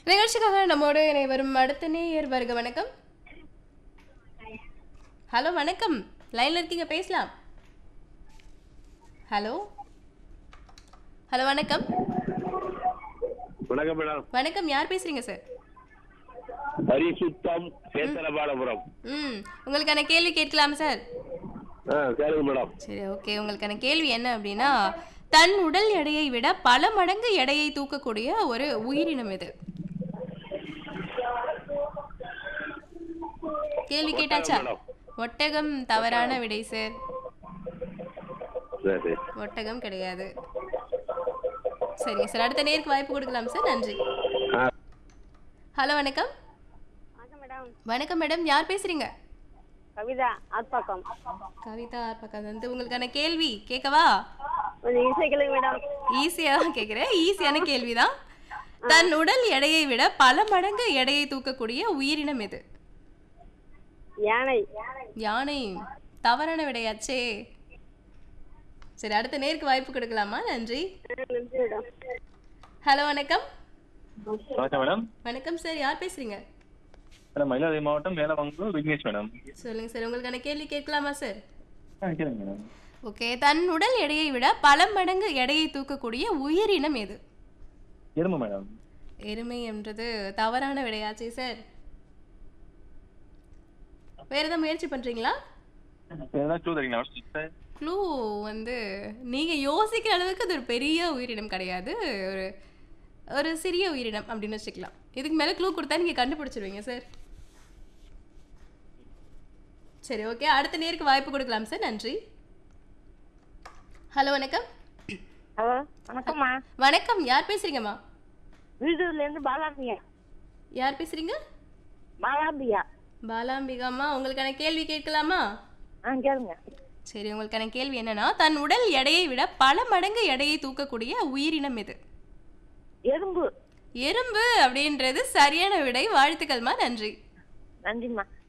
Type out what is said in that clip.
நிகழ்ச்சிக்காக நம்மோடு இணை வரும் அடுத்த நேயர் வருக வணக்கம் ஹலோ வணக்கம் லைன்ல இருக்கீங்க பேசலாம் ஹலோ ஹலோ வணக்கம் வணக்கம் மேடம் வணக்கம் யார் பேசுறீங்க சார் பரிசுத்தம் சேத்தனபாலபுரம் ம் உங்களுக்கான கேள்வி கேட்கலாம் சார் ஆ கேளுங்க மேடம் சரி ஓகே உங்களுக்கான கேள்வி என்ன அப்படின்னா தன் உடல் எடையை விட பல மடங்கு எடையை தூக்கக்கூடிய ஒரு உயிரினம் இது கேள்வி கேட்டாச்சா மேடம். ஒட்டகம் தவறான விடை சார் சரி ஒட்டகம் கிடையாது சரிங்க சார் அடுத்த நேருக்கு வாய்ப்பு கொடுக்கலாம் சார் நன்றி ஆ ஹலோ வணக்கம் வணக்கம் மேடம் வணக்கம் மேடம் யார் பேசுறீங்க கவிதா ஆத்பாக்கம் கவிதா பக்கம் வந்து உங்களுக்கான கேள்வி கேட்கவா கொஞ்சம் ஈஸியாக கேளுங்க மேடம் ஈஸியா தான் கேட்குறேன் ஈஸியான கேள்விதான் தன் உடல் எடையை விட பல மடங்கு எடையை தூக்கக்கூடிய உயிரினம் எது யானை யானை தவறான விடையாச்சே சரி அடுத்த நேருக்கு வாய்ப்பு கொடுக்கலாமா நன்றி நன்றி மேடம் ஹலோ வணக்கம் வணக்கம் மேடம் வணக்கம் சார் யார் பேசுறீங்க மேடம் மயிலாடுதுறை மாவட்டம் மேலவங்கூர் விக்னேஷ் மேடம் சொல்லுங்க சார் உங்களுக்கான கேள்வி கேட்கலாமா சார் ஆ கேளுங்க மேடம் ஓகே தன் உடல் எடையை விட பல மடங்கு எடையை தூக்கக்கூடிய உயிரினம் எது எறும்பு மேடம் எருமை என்றது தவறான விடையாச்சே சார் வேற ஏதாவது முயற்சி பண்றீங்களா எதனா க்ளூ தரீங்களா சார் க்ளூ வந்து நீங்க யோசிக்கிற அளவுக்கு அது ஒரு பெரிய உயிரினம் கிடையாது ஒரு ஒரு சிறிய உயிரினம் அப்படின்னு வச்சுக்கலாம் இதுக்கு மேல க்ளூ கொடுத்தா நீங்க கண்டுபிடிச்சிருவீங்க சார் சரி ஓகே அடுத்த நேருக்கு வாய்ப்பு கொடுக்கலாம் சார் நன்றி ஹலோ வணக்கம் ஹலோ வணக்கம்மா வணக்கம் யார் பேசுறீங்கம்மா வீடூர்லேருந்து பாலாம்பியா யார் பேசுறீங்க பாலாம்பியா பாலாம்பிகாம்மா உங்களுக்கான கேள்வி கேட்கலாமா ஆ கேளுங்க சரி உங்களுக்கான கேள்வி என்னன்னா தன் உடல் எடையை விட பல மடங்கு எடையை தூக்கக்கூடிய உயிரினம் எது எறும்பு எறும்பு அப்படின்றது சரியான விடை வாழ்த்துக்கள்மா நன்றி நன்றிம்மா